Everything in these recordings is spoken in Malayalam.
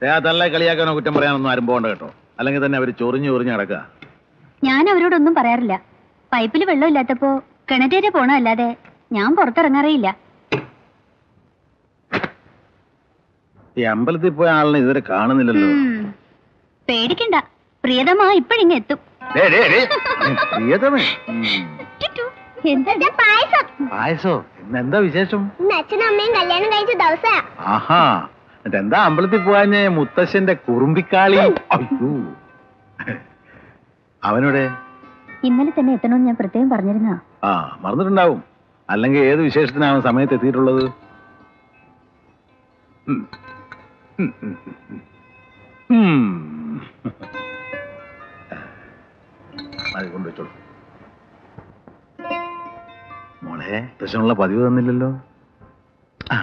തല്ല കളിയാക്കാനോ കുറ്റം പറയാനൊന്നും ആരും പോകണ്ട കേട്ടോ അല്ലെങ്കിൽ തന്നെ അവർ ചൊറിഞ്ഞു ചൊറിഞ്ഞ് കിടക്കുക ഞാൻ അവരോടൊന്നും പറയാറില്ല പൈപ്പിൽ വെള്ളമില്ലാത്തപ്പോ കിണറ്റേരെ പോണല്ലാതെ ഞാൻ പുറത്തിറങ്ങാറേയില്ല ഈ അമ്പലത്തിൽ പോയ ആളിനെ ഇതുവരെ കാണുന്നില്ലല്ലോ ഉം. പേടിക്കണ്ട പ്രിയതമാ ഇപ്പഴിങ്ങ എത്തും ഡേ, ഡേ, ഡേ. പ്രിയതമേ ഉം. എന്താ പായസം പായസോ ഇന്ന് എന്താ വിശേഷം ഇന്ന് അച്ഛനും അമ്മയും കല്യാണം കഴിച്ച ദിവസാ ആഹാ എന്നിട്ട് എന്താ അമ്പലത്തിൽ പോകാഞ്ഞ മുത്തശ്ശന്റെ കുറുമ്പിക്കാളി അയ്യോ അവനോടെ ഇന്നലെ തന്നെ എത്തണമെന്ന് ഞാൻ പ്രത്യേകം പറഞ്ഞിരുന്ന ആ മറന്നിട്ടുണ്ടാവും അല്ലെങ്കിൽ ഏത് വിശേഷത്തിനാണ് സമയത്ത് എത്തിയിട്ടുള്ളത് ഉം. ഉം, ഉം, ഉം. ഉം. അത് കൊണ്ടുവച്ചോളൂ മോളെ മുത്തശ്ശനുള്ള പതിവ് തന്നില്ലല്ലോ ആ.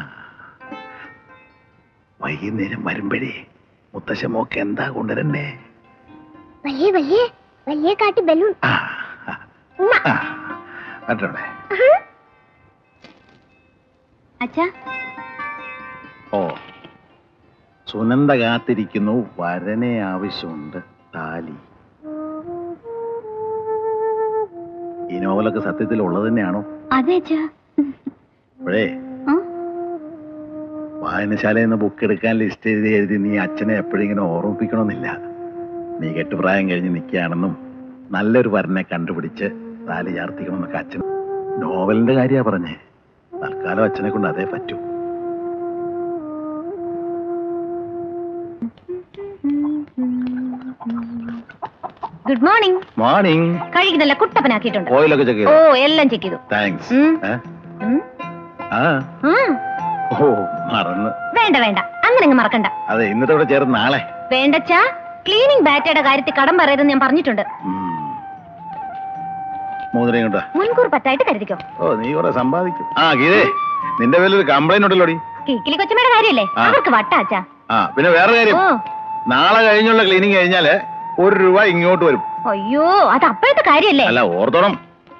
വൈകുന്നേരം വരുമ്പഴേ മുത്തശ്ശ മോക്ക് എന്താ കൊണ്ടുവരണ്ടേ വലിയ വലിയ വലിയ കാട്ടി ബലൂൺ ആ, ആ, ആ. മറ്റോടെ അച്ഛാ ഓ സുനന്ദ കാത്തിരിക്കുന്നു വരനെ ആവശ്യമുണ്ട് താലി ഈ നോവലൊക്കെ സത്യത്തിൽ ഉള്ളത് തന്നെയാണോ അതെ അച്ഛാ അപ്പോഴേ ആ? വായനശാലയിൽ നിന്ന് ബുക്ക് എടുക്കാൻ ലിസ്റ്റ് എഴുതി എഴുതി നീ അച്ഛനെ എപ്പോഴും ഇങ്ങനെ ഓർമ്മിപ്പിക്കണമെന്നില്ല നീ കെട്ടുപ്രായം കഴിഞ്ഞ് നിൽക്കുകയാണെന്നും നല്ലൊരു വരനെ കണ്ടുപിടിച്ച് താലി ചാർത്തിക്കണമെന്നൊക്കെ അച്ഛൻ നോവലിന്റെ കാര്യമാ പറഞ്ഞേ തൽക്കാലം അച്ഛനെ കൊണ്ട് അതേ പറ്റൂ ഗുഡ് മോർണിംഗ് മോർണിംഗ് കഴുകിതല്ല കുട്ടപ്പനാക്കിയിട്ടുണ്ട് ഓയിലൊക്കെ ചെക്ക് ഓ ചെയ്തു എല്ലാം ചെക്ക് ചെയ്തു താങ്ക്സ് ഉം. ഏ? ഉം. ആ ഉം. ഓ മറന്ന് വേണ്ട വേണ്ട അങ്ങനെ അങ്ങ് മറക്കണ്ട അതെ ഇന്നത്തെ ഇവിടെ ചേർന്ന് നാളെ വേണ്ടച്ചാ ക്ലീനിങ് ബാറ്റയുടെ കാര്യത്തിൽ കടം പറയരുതെന്ന് ഞാൻ പറഞ്ഞിട്ടുണ്ട് ഉം. മോതിരം കൊണ്ടാ മുൻകൂർ പറ്റായിട്ട് കരുതിക്കോ ഓ നീ കുറെ സമ്പാദിക്കും ആ ഗീതേ നിന്റെ പേരിൽ ഒരു കംപ്ലൈന്റ് ഉണ്ടല്ലോടി കിക്കിലി കൊച്ചമ്മയുടെ കാര്യല്ലേ ആ. അവർക്ക് വട്ടാച്ചാ ആ പിന്നെ വേറെ കാര്യം ഓ നാളെ കഴിഞ്ഞുള്ള ക്ലീനിങ് കഴിഞ്ഞാല് ഒരു രൂപ ഇങ്ങോട്ട് വരും അയ്യോ അത് അപ്പോഴത്തെ കാര്യല്ലേ അല്ല ഓർത്തോണം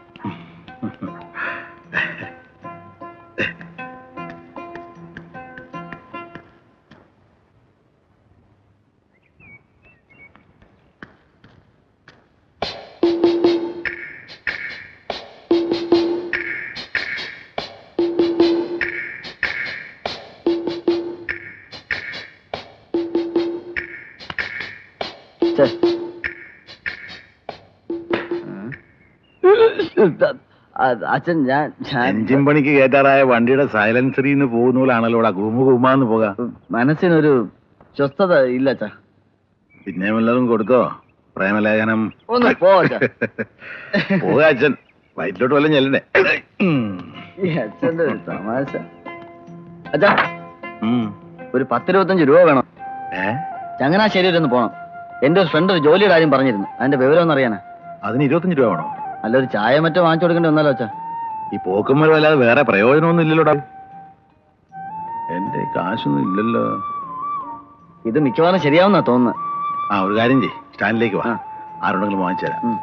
അച്ഛൻ ഞാൻ ഞാൻ എഞ്ചിൻ പണിക്ക് കയറ്റാറായ വണ്ടിയുടെ സൈലൻസറിൽ നിന്ന് പോകുന്ന പോലാണല്ലോ ഇവിടെ ഗുമ ഗുമാന്ന് പോകാം മനസ്സിനൊരു സ്വസ്ഥത ഇല്ല അച്ഛാ പിന്നെ വല്ലതും കൊടുത്തോ പ്രേമലേഖനം ഒന്ന് പോ അച്ഛാ പോകാ അച്ഛൻ വയറ്റിലോട്ട് വല്ലതും ചെല്ലണ്ടേ ഉം. ഈ അച്ഛന്റെ ഒരു തമാശ അച്ഛാ ഉം. ഒരു പത്തിരുപത്തഞ്ച് രൂപ വേണം ഏ ചങ്ങനാശ്ശേരി വരെ ഒന്ന് പോണം എന്റെ ഒരു ഫ്രണ്ട് ഒരു ജോലിയുടെ കാര്യം പറഞ്ഞിരുന്നു അതിന്റെ വിവരം ഒന്ന് അറിയാനാ അതിന് ഇരുപത്തഞ്ച് രൂപ വേണോ അല്ല ഒരു ചായ മറ്റോ വാങ്ങിച്ചു കൊടുക്കേണ്ടി വന്നാലോ അച്ഛാ ഈ പോക്കുമ്പോൾ അല്ലാതെ വേറെ പ്രയോജനമൊന്നും ഇല്ലല്ലോടാ എന്റെ കാശൊന്നും ഇല്ലല്ലോ ഇത് മിക്കവാറും ശരിയാവുന്നാ തോന്നുന്നത് ആ ഒരു കാര്യം ചെയ് സ്റ്റാൻഡിലേക്ക് വാ ആ. ആരോടെങ്കിലും വാങ്ങിച്ചു തരാം ഉം.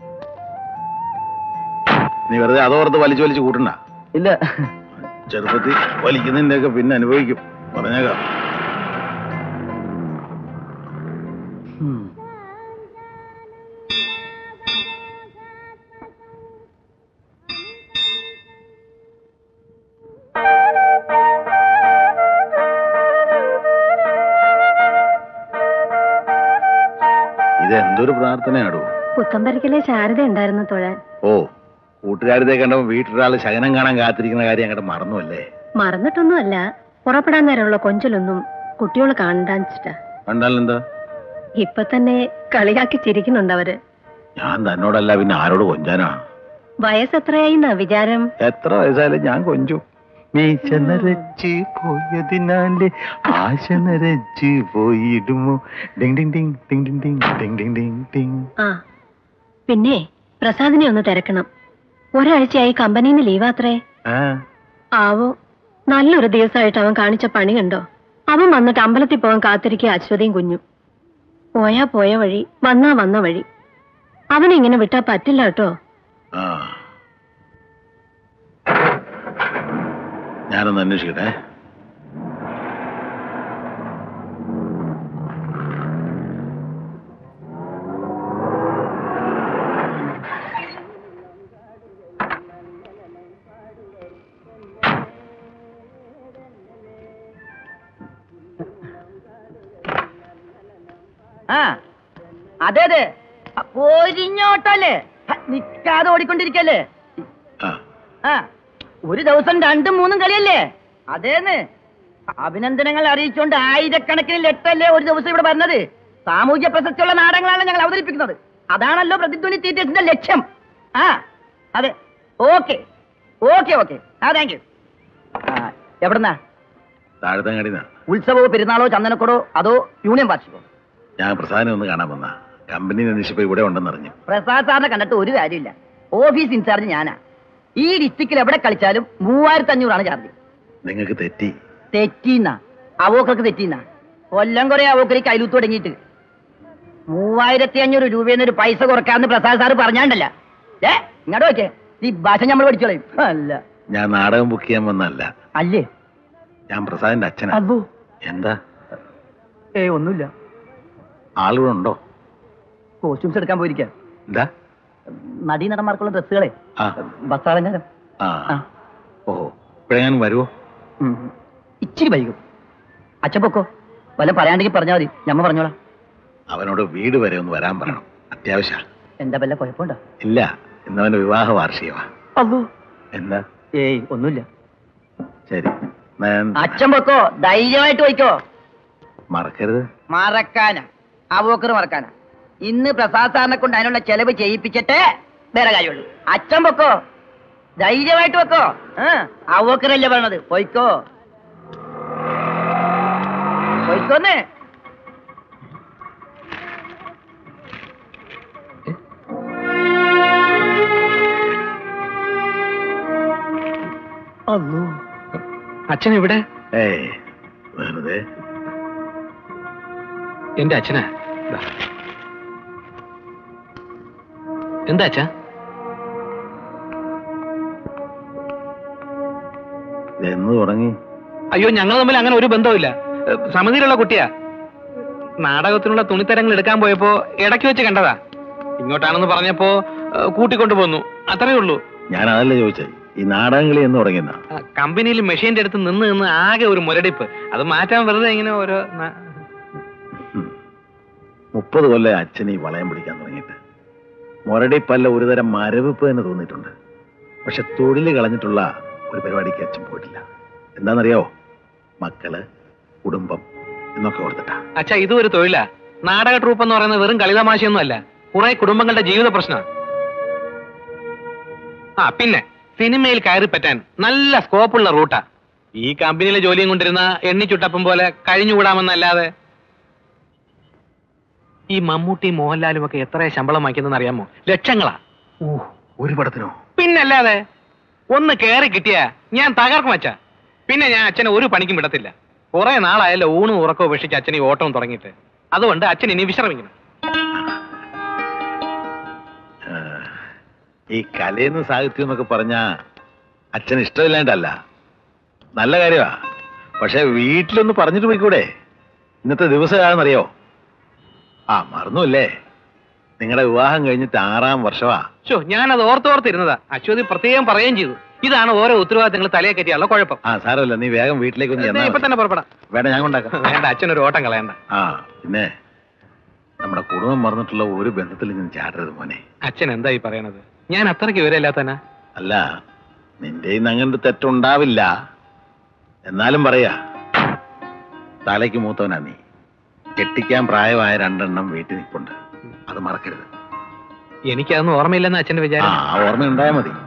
നീ വെറുതെ അതോർത്ത് വലിച്ചു വലിച്ചു കൂട്ടണ്ട ഇല്ല ചെറുപ്പത്തിൽ വലിക്കുന്നതിന്റെ ഒക്കെ പിന്നെ അനുഭവിക്കും പറഞ്ഞേക്കാം ഉം. ഇത് എന്തൊരു പ്രാർത്ഥനയാടോ പുത്തമ്പരിക്കലെ ശാരദ ഉണ്ടായിരുന്നു തൊഴാൻ ഓ കൂട്ടുകാരത്തെ കണ്ടപ്പോ വീട്ടിലൊരാള് ശകനം കാണാൻ കാത്തിരിക്കുന്ന കാര്യം അങ്ങോട്ട് മറന്നു അല്ലേ മറന്നിട്ടൊന്നുമല്ല പുറപ്പെടാൻ നേരമുള്ള കൊഞ്ചലൊന്നും കുട്ടികൾ കാണണ്ടാച്ചിട്ടാ കണ്ടാലെന്താ ഇപ്പൊ തന്നെ കളിയാക്കി ചിരിക്കുന്നുണ്ട് അവര് ഞാൻ തന്നോടല്ല പിന്നെ ആരോട് കൊഞ്ചാനാ വയസ്സെത്രയായിന്നാ വിചാരം എത്ര വയസ്സായാലും ഞാൻ കൊഞ്ചു മീശ നരച്ച് പോയതിനാല് ആശ നരച്ച് പോയിടുമോ ഡിങ് ഡിങ് ഡിങ് ഡിങ് ഡിങ് ഡിങ് ഡിങ് ഡിങ് ഡിങ് ഡിങ് ആ പിന്നെ പ്രസാദിനെ ഒന്ന് തിരക്കണം ഒരാഴ്ചയായി കമ്പനിന്ന് ലീവാത്രേ ആ ആവോ നല്ലൊരു ദിവസമായിട്ട് അവൻ കാണിച്ച പണി കണ്ടോ അവൻ വന്നിട്ട് അമ്പലത്തിൽ പോകാൻ കാത്തിരിക്കുക അശ്വതിയും കുഞ്ഞും പോയാ പോയ വഴി വന്നാ വന്ന വഴി അവനെ ഇങ്ങനെ വിട്ടാ പറ്റില്ല കേട്ടോ ആ ഞാനൊന്ന് അന്വേഷിക്കട്ടെ ആ അതെ അതെ പോരിഞ്ഞോട്ടല്ലേ നിക്കാതെ ഓടിക്കൊണ്ടിരിക്കല്ലേ ആ ആ ഒരു ദിവസം രണ്ടും മൂന്നും കളിയല്ലേ അതേന്ന് അഭിനന്ദനങ്ങൾ അറിയിച്ചുകൊണ്ട് ആയിരക്കണക്കിന് ലെറ്റല്ലേ ഒരു ദിവസം ഇവിടെ വരുന്നത് സാമൂഹ്യ പ്രസക്തിയുള്ള നാടകങ്ങളാണ് ഞങ്ങൾ അവതരിപ്പിക്കുന്നത് അതാണല്ലോ പ്രതിധ്വനി തീറ്റേഴ്സിന്റെ ലക്ഷ്യം ആ അതെ ഓക്കെ ഓക്കെ ഓക്കെ ആ താങ്ക് യു എവിടുന്നാ താഴത്തങ്ങാടിന്നാ ഉത്സവമോ പെരുന്നാളോ ചന്ദനക്കുടോ അതോ യൂണിയൻ വാർഷികോ ഞാൻ പ്രസാദിനെ ഒന്ന് കാണാൻ വന്ന കമ്പനി അന്വേഷിച്ചപ്പോ ഇവിടെ ഉണ്ടെന്നറിഞ്ഞു പ്രസാദ് സാറിനെ കണ്ടിട്ട് ഒരു കാര്യമില്ല ഓഫീസ് ഇൻചാർജ് ഞാനാ ഈ ഡിസ്ട്രിക്റ്റിൽ എവിടെ കളിച്ചാലും മൂവായിരത്തി അഞ്ഞൂറാണ് ചാർജ് നിങ്ങൾക്ക് തെറ്റി തെറ്റീന്ന അവോക്കർക്ക് തെറ്റീന്ന കൊല്ലം കുറെ അവോക്കരി കയ്യിലൂത്ത് തുടങ്ങിയിട്ട് മൂവായിരത്തി അഞ്ഞൂറ് രൂപയെന്ന് ഒരു പൈസ കുറക്കാന്ന് പ്രസാദ് സാറ് പറഞ്ഞാണ്ടല്ല ഏ ഇങ്ങോട്ട് നോക്കേ ഈ ഭാഷ നമ്മൾ പഠിച്ചോളയും അല്ല ഞാൻ നാടകം ബുക്ക് ചെയ്യാൻ വന്നല്ല അല്ലേ ഞാൻ പ്രസാദിന്റെ അച്ഛനാ അതോ എന്താ ഏ ഒന്നുമില്ല ആളുകളുണ്ടോ ഉണ്ടോ കോസ്റ്റ്യൂംസ് എടുക്കാൻ പോയിരിക്കാം എന്താ നടീ നടന്മാർക്കുള്ള ഡ്രസ്സുകളെ ആ ബസ് അലങ്കാരം ആ ആ. ഓഹോ ഇപ്പോഴെങ്ങാനും വരുമോ ഉം. ഇച്ചിരി വൈകും അച്ഛൻ പൊക്കോ വല്ല പറയാണ്ടെങ്കിൽ പറഞ്ഞാൽ മതി ഞമ്മ പറഞ്ഞോളാം അവനോട് വീട് വരെ ഒന്ന് വരാൻ പറയണം അത്യാവശ്യ എന്താ വല്ല കുഴപ്പമുണ്ടോ ഇല്ല ഇന്നവന്റെ വിവാഹ വാർഷികമാ അല്ലോ എന്താ ഏയ് ഒന്നുമില്ല ശരി എന്നാ ഞാൻ അച്ഛൻ പൊക്കോ ധൈര്യമായിട്ട് പോയിക്കോ മറക്കരുത് മറക്കാനാ ആ പോക്കർ മറക്കാനാ ഇന്ന് പ്രസാദ് സാറിനെ കൊണ്ട് അതിനുള്ള ചെലവ് ചെയ്യിപ്പിച്ചിട്ട് വേറെ കാര്യമുള്ളൂ അച്ഛൻ പൊക്കോ ധൈര്യമായിട്ട് വെക്കോ ആ പോക്കറല്ലേ പറഞ്ഞത് പോയിക്കോ പോയിക്കോന്ന് അച്ഛൻ ഇവിടെ ഏയ് വെറുതെ എന്റെ അച്ഛനാ ദാ. എന്താ അച്ഛാ എന്ന് തുടങ്ങി അയ്യോ ഞങ്ങൾ തമ്മിൽ അങ്ങനെ ഒരു ബന്ധവുമില്ല ഏഹ്, സമിതിയിലുള്ള കുട്ടിയാ നാടകത്തിനുള്ള തുണിത്തരങ്ങൾ എടുക്കാൻ പോയപ്പോ ഇടയ്ക്ക് വെച്ച് കണ്ടതാ ഇങ്ങോട്ടാണെന്ന് പറഞ്ഞപ്പോ ഏഹ്, കൂട്ടിക്കൊണ്ടു പോന്നു അത്രേ ഉള്ളൂ ഞാൻ അതല്ല ചോദിച്ചത് ഈ നാടകങ്ങളി എന്ന് തുടങ്ങിയെന്ന ആ, കമ്പനിയിൽ മെഷീന്റെ അടുത്ത് നിന്ന് നിന്ന് ആകെ ഒരു മുരടിപ്പ് അത് മാറ്റാൻ വെറുതെ ഇങ്ങനെ ഓരോ ന- മുപ്പത് കൊല്ലം അച്ഛൻ ഈ വളയം പിടിക്കാൻ തുടങ്ങിയിട്ട് മുരടിപ്പല്ല ഒരുതരം മരവിപ്പ് തന്നെ തോന്നിയിട്ടുണ്ട് പക്ഷെ തൊഴിൽ കളഞ്ഞിട്ടുള്ള ഒരു പരിപാടിക്ക് അച്ഛൻ പോയിട്ടില്ല എന്താണെന്നറിയോ മക്കള് കുടുംബം എന്നൊക്കെ ഓർത്തിട്ടാ അച്ഛാ ഇതും ഒരു തൊഴിലാ നാടക ട്രൂപ്പ് എന്ന് പറയുന്നത് വെറും കളിതമാശയൊന്നും അല്ല കുറെ കുടുംബങ്ങളുടെ ജീവിത പ്രശ്നമാണ് ആ പിന്നെ സിനിമയിൽ കയറി പറ്റാൻ നല്ല സ്കോപ്പുള്ള റൂട്ടാ ഈ കമ്പനിയിലെ ജോലിയും കൊണ്ടിരുന്ന എണ്ണിച്ചുട്ടപ്പം പോലെ കഴിഞ്ഞുകൂടാമെന്നല്ലാതെ ഈ മമ്മൂട്ടി മോഹൻലാലും ഒക്കെ എത്ര ശമ്പളം വാങ്ങിക്കുന്നതെന്ന് അറിയാമോ ലക്ഷങ്ങളാ ഓ ഒരു പടത്തിനോ പിന്നല്ലാതെ ഒന്ന് കയറി കിട്ടിയാ ഞാൻ തകർക്കും അച്ഛാ പിന്നെ ഞാൻ അച്ഛനെ ഒരു പണിക്കും വിടത്തില്ല കുറെ നാളായല്ലോ ഊണും ഉറക്കവും ഉപേക്ഷിച്ച് അച്ഛൻ ഈ ഓട്ടവും തുടങ്ങിയിട്ട് അതുകൊണ്ട് അച്ഛൻ ഇനി വിശ്രമിക്കണം ആ, ഈ കലയെന്ന് സാഹിത്യം എന്നൊക്കെ പറഞ്ഞാ അച്ഛന് ഇഷ്ടമില്ലാണ്ടല്ല നല്ല കാര്യമാ പക്ഷെ വീട്ടിലൊന്ന് പറഞ്ഞിട്ട് പോയിക്കൂടെ ഇന്നത്തെ ദിവസം ഏതാണെന്നറിയോ ആ മറന്നുല്ലേ നിങ്ങളുടെ വിവാഹം കഴിഞ്ഞിട്ട് ആറാം വർഷമാ ഷോ ഞാനത് ഓർത്തോർത്തിരുന്നതാ അശ്വതി പ്രത്യേകം പറയുകയും ചെയ്തു ഇതാണ് ഓരോ ഉത്തരവാദിത്തങ്ങൾ തലയെ കയറ്റിയുള്ള കുഴപ്പം ആ സാരമല്ല നീ വേഗം വീട്ടിലേക്ക് ഒന്ന് ചെന്നാ ഇപ്പൊ മതി. തന്നെ പുറപ്പെടാം വേണ്ട ഞാൻ കൊണ്ടാക്കാം വേണ്ട അച്ഛനൊരു ഓട്ടം കളയണ്ട ആ പിന്നെ നമ്മുടെ കുടുംബം മറന്നിട്ടുള്ള ഒരു ബന്ധത്തിൽ ഞാൻ ചാടരുത് മോനെ അച്ഛൻ എന്തായി പറയണത് ഞാൻ അത്രയ്ക്ക് വിവരമില്ലാത്തനാ അല്ല നിന്റെ ഇന്ന് അങ്ങനത്തെ തെറ്റുണ്ടാവില്ല എന്നാലും പറയാ തലയ്ക്ക് മൂത്തവനാ നീ കെട്ടിക്കാൻ പ്രായമായ രണ്ടെണ്ണം വീട്ടിൽ നിൽപ്പുണ്ട് അത് മറക്കരുത് എനിക്കതൊന്നും ഓർമ്മയില്ലെന്ന് അച്ഛന്റെ ആ വിചാരം ആ ഓർമ്മ ഉണ്ടായാൽ മതി